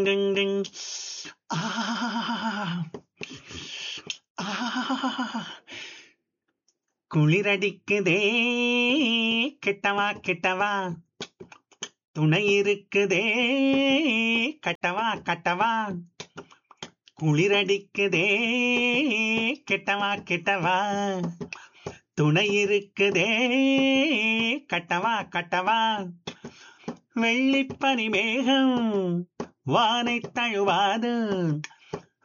டிங் டிங் ஆ ஆ குளிரடிக்குதே கெட்டவா கெட்டவா துணை இருக்குதே கட்டவா கட்டவா குளிரடிக்குதே கெட்டவா கெட்டவா துணை இருக்குதே கட்டவா கட்டவா வெள்ளிப்பனி மேகம் வானை தழுவாது